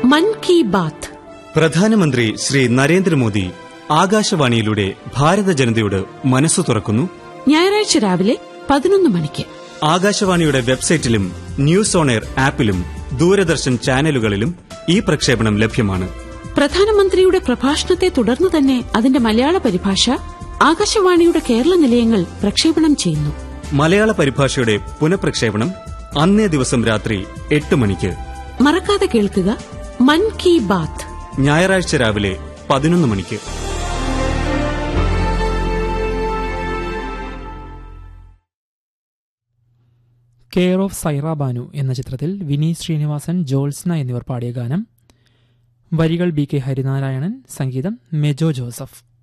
മൻ കി ബാത്ത് പ്രധാനമന്ത്രി ശ്രീ നരേന്ദ്രമോദി ആകാശവാണിയിലൂടെ ഭാരത ജനതയോട് മനസ്സു തുറക്കുന്നു ഞായറാഴ്ച രാവിലെ പതിനൊന്ന് മണിക്ക് ആകാശവാണിയുടെ വെബ്സൈറ്റിലും ന്യൂസ് ഓൺ എയർ ആപ്പിലും ദൂരദർശൻ ചാനലുകളിലും ഈ പ്രക്ഷേപണം ലഭ്യമാണ് പ്രധാനമന്ത്രിയുടെ പ്രഭാഷണത്തെ തുടർന്ന് തന്നെ അതിന്റെ മലയാള പരിഭാഷ ആകാശവാണിയുടെ കേരള നിലയങ്ങൾ പ്രക്ഷേപണം ചെയ്യുന്നു മലയാള പരിഭാഷയുടെ പുനഃപ്രക്ഷേപണം അന്നേ ദിവസം രാത്രി എട്ട് മണിക്ക് മറക്കാതെ കേൾക്കുക മൻ കി ബാത്ത് ഞായറാഴ്ച രാവിലെ പതിനൊന്ന് മണിക്ക് കെയർ ഓഫ് സൈറ ബാനു എന്ന ചിത്രത്തിൽ വിനീത് ശ്രീനിവാസൻ ജോത്സ്ന എന്നിവർ പാടിയ ഗാനം വരികൾ ബി കെ ഹരിനാരായണൻ സംഗീതം മെജോ ജോസഫ്